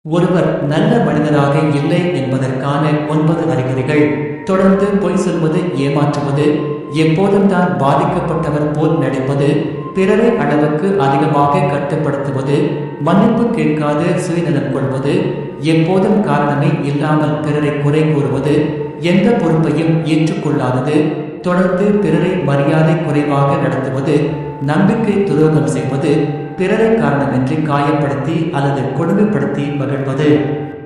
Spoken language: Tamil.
ஒருவர் நல்ல மனிதராக இல்லை என்பதற்கான ஒன்பது அறிகுறிகள் தொடர்ந்து பொய் சொல்வது ஏமாற்றுவது எப்போதும் தான் பாதிக்கப்பட்டவர் போல் நடிப்பது பிறரை அளவுக்கு அதிகமாக கட்டுப்படுத்துவது மன்னிப்பு கேட்காது சுயநலம் கொள்வது எப்போதும் காரணமே இல்லாமல் பிறரை குறை கூறுவது எந்த பொறுப்பையும் ஏற்றுக்கொள்ளாதது தொடர்ந்து பிறரை மரியாதை குறைவாக நடத்துவது நம்பிக்கை துரோகம் செய்வது பிறரை காரணமின்றி காயப்படுத்தி அல்லது கொடுமைப்படுத்தி மகிழ்வது